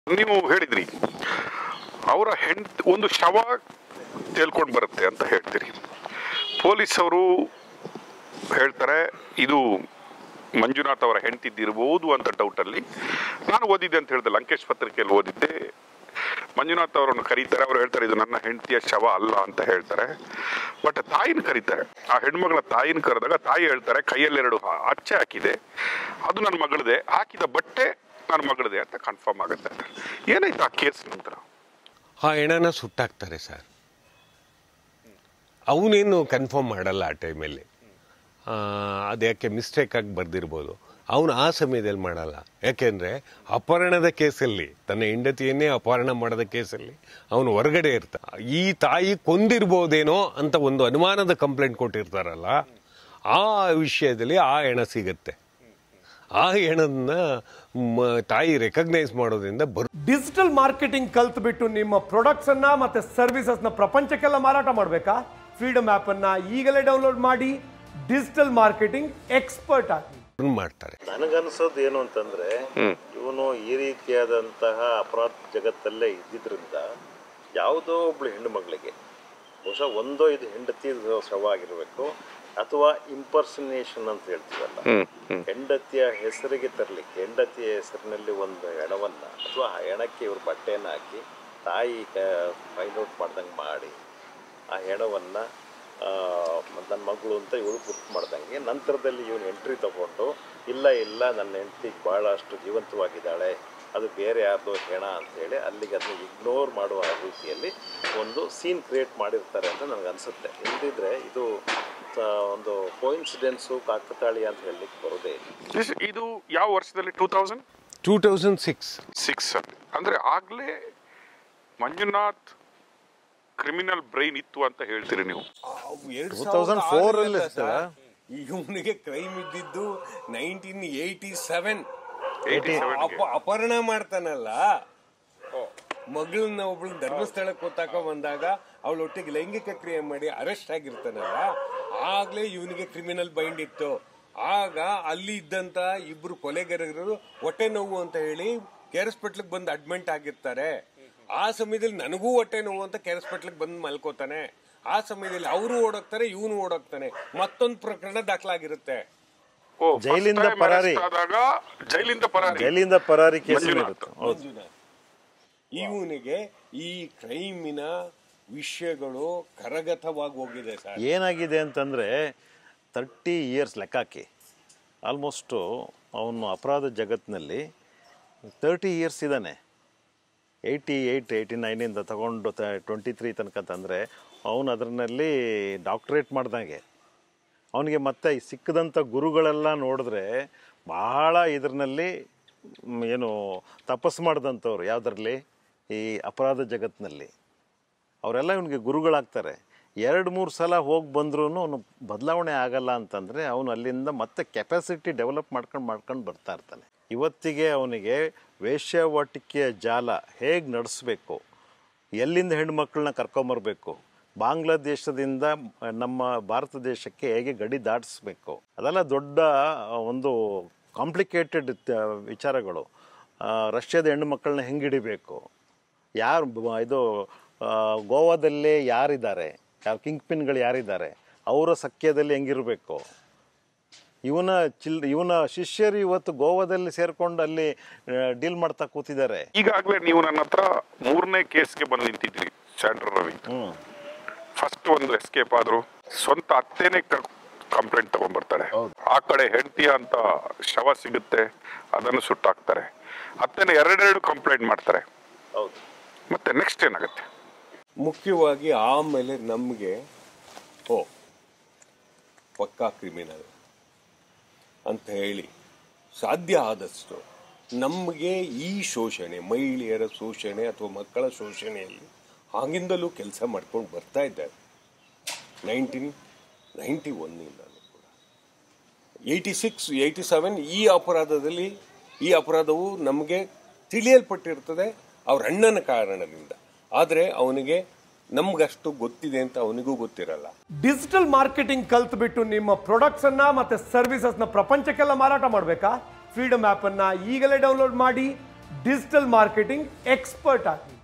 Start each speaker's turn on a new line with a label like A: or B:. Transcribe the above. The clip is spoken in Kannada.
A: ನೀವು ಹೇಳಿದ್ರಿ ಅವರ ಹೆಣ್ ಒಂದು ಶವ ತೇಲ್ಕೊಂಡು ಬರುತ್ತೆ ಅಂತ ಹೇಳ್ತೀರಿ ಪೊಲೀಸ್ ಅವರು ಹೇಳ್ತಾರೆ ಇದು ಮಂಜುನಾಥ್ ಅವರ ಹೆಂಡತಿದ್ದಿರ್ಬೋದು ಅಂತ ಡೌಟಲ್ಲಿ ನಾನು ಓದಿದ್ದೆ ಅಂತ ಹೇಳಿದೆ ಲಂಕೇಶ್ ಪತ್ರಿಕೆಯಲ್ಲಿ ಓದಿದ್ದೆ ಮಂಜುನಾಥ್ ಅವರನ್ನು ಕರೀತಾರೆ ಅವ್ರು ಹೇಳ್ತಾರೆ ಇದು ನನ್ನ ಹೆಂಡತಿಯ ಶವ ಅಲ್ಲ ಅಂತ ಹೇಳ್ತಾರೆ ಬಟ್ ತಾಯಿನ ಕರೀತಾರೆ ಆ ಹೆಣ್ಮಗಳ ತಾಯಿನ ಕರೆದಾಗ ತಾಯಿ ಹೇಳ್ತಾರೆ ಕೈಯಲ್ಲೆರಡು ಹ- ಅಚ್ಚೆ ಹಾಕಿದೆ ಅದು ನನ್ನ ಮಗಳದೆ ಹಾಕಿದ ಬಟ್ಟೆ ನನ್ನ ಮಗಳದೆ ಅಂತ ಕನ್ಫರ್ಮ್ ಆಗುತ್ತೆ ಏನಾಯ್ತು ಆ ಕೇಸ್ ನಂತರ
B: ಆ ಹೆಣನ ಸುಟ್ಟಾಕ್ತಾರೆ ಸರ್ ಅವನೇನು ಕನ್ಫರ್ಮ್ ಮಾಡಲ್ಲ ಆ ಟೈಮಲ್ಲಿ ಅದು ಯಾಕೆ ಮಿಸ್ಟೇಕ್ ಆಗಿ ಬರ್ದಿರ್ಬೋದು ಅವನು ಆ ಸಮಯದಲ್ಲಿ ಮಾಡಲ್ಲ ಯಾಕೆಂದರೆ ಅಪಹರಣದ ಕೇಸಲ್ಲಿ ತನ್ನ ಹೆಂಡತಿಯನ್ನೇ ಅಪಹರಣ ಮಾಡದ ಕೇಸಲ್ಲಿ ಅವನು ಹೊರಗಡೆ ಇರ್ತ ಈ ತಾಯಿ ಕೊಂದಿರ್ಬೋದೇನೋ ಅಂತ ಒಂದು ಅನುಮಾನದ ಕಂಪ್ಲೇಂಟ್ ಕೊಟ್ಟಿರ್ತಾರಲ್ಲ ಆ ವಿಷಯದಲ್ಲಿ ಆ ಹೆಣ ಸಿಗತ್ತೆ ಆ ಹೆಣನ್ನ ಮ- ತಾಯಿ ರೆಕಗ್ನೈಸ್ ಮಾಡೋದ್ರಿಂದ ಬರ್
C: ಡಿಜಿಟಲ್ ಮಾರ್ಕೆಟಿಂಗ್ ಕಲ್ತ್ಬಿಟ್ಟು ನಿಮ್ಮ ಪ್ರಾಡಕ್ಟ್ಸ್ ಅನ್ನ ಮತ್ತೆ ಸರ್ವಿಸಸ್ ನ ಪ್ರಪಂಚಕ್ಕೆಲ್ಲ ಮಾರಾಟ ಮಾಡಬೇಕಾ ಫ್ರೀಡಮ್ ಆಪ್ ಅನ್ನ ಈಗಲೇ ಡೌನ್ಲೋಡ್ ಮಾಡಿ ಡಿಜಿಟಲ್ ಮಾರ್ಕೆಟಿಂಗ್ ಎಕ್ಸ್ಪರ್ಟ್ ಆಗಿ
B: ಮಾಡ್ತಾರೆ
D: ನನಗನ್ಸೋದು ಏನು ಅಂತಂದ್ರೆ ಇವನು ಈ ರೀತಿಯಾದಂತಹ ಅಪರಾಧ ಜಗತ್ತಲ್ಲೇ ಇದ್ದಿದ್ರಿಂದ ಯಾವುದೋ ಒಬ್ಳು ಹೆಣ್ಣು ಮಗಳಿಗೆ ಬಹುಶಃ ಒಂದೋ ಇದು ಹೆಂಡತಿ ಶವ ಆಗಿರಬೇಕು ಅಥವಾ ಇಂಪರ್ಸನೇಷನ್ ಅಂತ ಹೇಳ್ತೀವಲ್ಲ ಹೆಂಡತಿಯ ಹೆಸರಿಗೆ ತರಲಿಕ್ಕೆ ಹೆಂಡತಿಯ ಹೆಸರಿನಲ್ಲಿ ಒಂದು ಹೆಣವನ್ನು ಅಥವಾ ಆ ಹೆಣಕ್ಕೆ ಇವ್ರು ಬಟ್ಟೆಯನ್ನು ಹಾಕಿ ತಾಯಿ ಫೈಂಡ್ ಔಟ್ ಮಾಡ್ದಂಗೆ ಮಾಡಿ ಆ ಹೆಣವನ್ನು ನನ್ನ ಮಗಳು ಅಂತ ಇವಳು ಗುರ್ತು ಮಾಡ್ದಂಗೆ ನಂತರದಲ್ಲಿ ಇವನು ಎಂಟ್ರಿ ತಗೊಂಡು ಇಲ್ಲ ಇಲ್ಲ ನನ್ನ ಹೆಂಡತಿ ಭಾಳಷ್ಟು ಜೀವಂತವಾಗಿದ್ದಾಳೆ ಅದು ಬೇರೆ ಯಾರ್ದೋ ಹೆಣ ಅಂತೇಳಿ ಅಲ್ಲಿಗೆ ಅದನ್ನ ಇಗ್ನೋರ್ ಮಾಡುವ ರೀತಿಯಲ್ಲಿ ಒಂದು ಸೀನ್ ಕ್ರಿಯೇಟ್ ಮಾಡಿರ್ತಾರೆ ಅಂತ ನನಗೆ ಅನಿಸುತ್ತೆ ಇಲ್ದಿದ್ರೆ ಇದು ಆ, ಒಂದು ಕೋಇನ್ಸಿಡೆನ್ಸು ಕಾಕತಾಳಿ ಅಂತ ಹೇಳಲಿಕ್ಕೆ ಬರೋದೇ ಇಲ್ಲ
A: This- ಇದು ಯಾವ ವರ್ಷದಲ್ಲಿ two thousand
B: two thousand six
A: six ಅಲ್ಲಿ ಅಂದ್ರೆ ಆಗ್ಲೇ ಮಂಜುನಾಥ್ ಕ್ರಿಮಿನಲ್ ಬ್ರೈನ್ ಇತ್ತು ಅಂತ ಹೇಳ್ತೀರಿ ನೀವು
D: ಟೂ ತೌಸಂಡ್ ಫೋರ್ ಅಲ್ಲಿ
B: ಇವನಿಗೆ ಕ್ರೈಮ್ ಇದ್ದಿದ್ದು nineteen eighty seven
A: eighty seven
B: ಅಪಹರಣ ಮಾಡ್ತಾನಲ್ಲ ಮಗಳನ್ನ ಒಬ್ಳು ಧರ್ಮಸ್ಥಳಕ್ಕೆ ಗೊತ್ತಾಕ ಬಂದಾಗ ಅವಳೊಟ್ಟಿಗೆ ಲೈಂಗಿಕ ಕ್ರಿಯೆ ಮಾಡಿ ಅರೆಸ್ಟ್ ಆಗಿರ್ತಾನಲ್ಲ ಆಗ್ಲೇ ಇವನಿಗೆ ಕ್ರಿಮಿನಲ್ ಬೈಂಡ್ ಇತ್ತು ಆಗ ಅಲ್ಲಿ ಇದ್ದಂತ ಇಬ್ರು ಕೊಲೆಗಾರರು ಹೊಟ್ಟೆ ನೋವು ಅಂತ ಹೇಳಿ ಕೆರೆಸ್ಪೆಟ್ಲಿಗೆ ಬಂದು ಅಡ್ಮಿಂಟ್ ಆಗಿರ್ತಾರೆ ಆ ಸಮಯದಲ್ಲಿ ನನಗೂ ಹೊಟ್ಟೆ ನೋವು ಅಂತ ಕೆರೆಸ್ಪೆಟ್ಲಿಗೆ ಬಂದು ಮಲ್ಕೋತಾನೆ ಆ ಸಮಯದಲ್ಲಿ ಅವರು ಓಡೋಗ್ತಾರೆ ಇವನು ಓಡೋಗ್ತಾನೆ ಮತ್ತೊಂದು ಪ್ರಕರಣ ದಾಖಲಾಗಿರುತ್ತೆ
A: ಓ, first
D: ಜೈಲಿಂದ
A: time
D: ಪರಾರಿ.
A: arrest ಆದಾಗ ಜೈಲಿಂದ ಪರಾರಿ
D: ಜೈಲಿಂದ ಪರಾರಿ ಕೇಸ್
A: ಮಂಜುನಾಥ್.
D: ಇರುತ್ತೆ ಹೌದು
B: ಮಂಜುನಾಥ್ ಇವನಿಗೆ ಈ ಕ್ರೈಮಿನ ವಿಷಯಗಳು ಕರಗತವಾಗಿ ಹೋಗಿದೆ ಸರ್
D: ಏನಾಗಿದೆ ಅಂತಂದರೆ ತರ್ಟಿ ಇಯರ್ಸ್ ಲೆಕ್ಕಾಕಿ ಆಲ್ಮೋಸ್ಟು ಅವನು ಅಪರಾಧ ಜಗತ್ತಿನಲ್ಲಿ ತರ್ಟಿ ಇಯರ್ಸ್ ಇದ್ದಾನೆ ಏಯ್ಟಿ ಏಯ್ಟ್ ಏಯ್ಟಿ ನೈನಿಂದ ತಗೊಂಡು ಟ್ವೆಂಟಿ ತ್ರೀ ತನಕ ಅಂತಂದರೆ ಅವನು ಅದರಲ್ಲಿ ಡಾಕ್ಟ್ರೇಟ್ ಮಾಡ್ದಂಗೆ ಅವನಿಗೆ ಮತ್ತೆ ಈ ಸಿಕ್ಕದಂಥ ಗುರುಗಳೆಲ್ಲ ನೋಡಿದ್ರೆ ಬಹಳ ಇದರಲ್ಲಿ ಮ್, ಏನು ತಪಸ್ಸು ಮಾಡಿದಂಥವ್ರು ಯಾವುದರಲ್ಲಿ ಈ ಅಪರಾಧ ಜಗತ್ತಿನಲ್ಲಿ ಅವರೆಲ್ಲ ಇವನಿಗೆ ಗುರುಗಳಾಗ್ತಾರೆ ಎರಡು ಮೂರು ಸಲ ಹೋಗಿ ಬಂದ್ರೂ ಅವನು ಬದಲಾವಣೆ ಆಗಲ್ಲ ಅಂತಂದರೆ ಅವನು ಅಲ್ಲಿಂದ ಮತ್ತೆ ಕೆಪಾಸಿಟಿ ಡೆವಲಪ್ ಮಾಡ್ಕೊಂಡು ಮಾಡ್ಕೊಂಡು ಬರ್ತಾ ಇರ್ತಾನೆ ಇವತ್ತಿಗೆ ಅವನಿಗೆ ವೇಶ್ಯಾವಾಟಿಕೆಯ ಜಾಲ ಹೇಗೆ ನಡೆಸಬೇಕು ಎಲ್ಲಿಂದ ಹೆಣ್ಮಕ್ಳನ್ನ ಕರ್ಕೊಂಬರ್ಬೇಕು ಬಾಂಗ್ಲಾದೇಶದಿಂದ ನಮ್ಮ ಭಾರತ ದೇಶಕ್ಕೆ ಹೇಗೆ ಗಡಿ ದಾಟಿಸ್ಬೇಕು ಅದೆಲ್ಲ ದೊಡ್ಡ ಒಂದು ಕಾಂಪ್ಲಿಕೇಟೆಡ್ ವಿಚಾರಗಳು ಆ, ರಷ್ಯಾದ ಹೆಣ್ಣು ಮಕ್ಕಳನ್ನ ಹೆಂಗೆ ಹಿಡಿಬೇಕು ಯಾರು ಬ- ಇದು ಆ, ಗೋವಾದಲ್ಲಿ ಯಾರಿದ್ದಾರೆ ಯಾವ ಕಿಂಗ್ ಪಿನ್ಗಳು ಯಾರಿದ್ದಾರೆ ಅವರ ಸಖ್ಯದಲ್ಲಿ ಹೆಂಗಿರಬೇಕು ಇವನ ಚಿಲ್ ಇವನ ಶಿಷ್ಯರು ಇವತ್ತು ಗೋವಾದಲ್ಲಿ ಸೇರ್ಕೊಂಡು ಅಲ್ಲಿ ಡೀಲ್ ಮಾಡ್ತಾ ಕೂತಿದ್ದಾರೆ
A: ಈಗಾಗಲೇ ನೀವು ನನ್ನ ಹತ್ರ ಮೂರನೇ ಕೇಸ್ಗೆ ಬಂದು ನಿಂತಿದ್ರಿ ಸ್ಯಾಂಡ್ರ ರವಿ
D: ಹ್ಮ್
A: ಫಸ್ಟ್ ಒಂದು ಎಸ್ಕೇಪ್ ಆದ್ರು ಸ್ವಂತ ಅತ್ತೆನೆ ಕಂಪ್ಲೇಂಟ್ ತಗೊಂಡ್ಬರ್ತಾಳೆ ಆ ಕಡೆ ಹೆಂಡತಿಯ ಅಂತ ಶವ ಸಿಗುತ್ತೆ ಅದನ್ನು ಸುಟ್ಟಾಕ್ತಾರೆ ಅತ್ತೆನ ಎರಡೆರಡು ಕಂಪ್ಲೇಂಟ್ ಮಾಡ್ತಾರೆ
D: ಹೌದು
A: ಮತ್ತೆ ನೆಕ್ಸ್ಟ್ ಏನಾಗುತ್ತೆ
B: ಮುಖ್ಯವಾಗಿ ಆಮೇಲೆ ನಮಗೆ ಓ ಪಕ್ಕಾ ಕ್ರಿಮಿನಲ್ ಅಂತ ಹೇಳಿ ಸಾಧ್ಯ ಆದಷ್ಟು ನಮಗೆ ಈ ಶೋಷಣೆ ಮಹಿಳೆಯರ ಶೋಷಣೆ ಅಥವಾ ಮಕ್ಕಳ ಶೋಷಣೆಯಲ್ಲಿ ಆಗಿಂದಲೂ ಕೆಲಸ ಮಾಡ್ಕೊಂಡು ಬರ್ತಾ ಇದ್ದಾರೆ ನೈನ್ಟೀನ್ ನೈಂಟಿ ಒನ್ನಿಂದಲೂ ಕೂಡ ಏಯ್ಟಿ ಸಿಕ್ಸ್ ಏಯ್ಟಿ ಸೆವೆನ್ ಈ ಅಪರಾಧದಲ್ಲಿ ಈ ಅಪರಾಧವು ನಮಗೆ ತಿಳಿಯಲ್ಪಟ್ಟಿರ್ತದೆ ಅವ್ರ ಅಣ್ಣನ ಕಾರಣದಿಂದ ಆದರೆ ಅವನಿಗೆ ನಮ್ಗಷ್ಟು ಗೊತ್ತಿದೆ ಅಂತ ಅವನಿಗೂ ಗೊತ್ತಿರಲ್ಲ
C: ಡಿಜಿಟಲ್ ಮಾರ್ಕೆಟಿಂಗ್ ಕಲ್ತ್ಬಿಟ್ಟು ನಿಮ್ಮ ಪ್ರಾಡಕ್ಟ್ಸ್ ಅನ್ನ ಮತ್ತೆ ಸರ್ವಿಸಸ್ ನ ಪ್ರಪಂಚಕ್ಕೆಲ್ಲ ಮಾರಾಟ ಮಾಡಬೇಕಾ ಫ್ರೀಡಮ್ ಆಪ್ ಅನ್ನ ಈಗಲೇ ಡೌನ್ಲೋಡ್ ಮಾಡಿ ಡಿಜಿಟಲ್ ಮಾರ್ಕೆಟಿಂಗ್ ಎಕ್ಸ್ಪರ್ಟ್ ಆಗಿ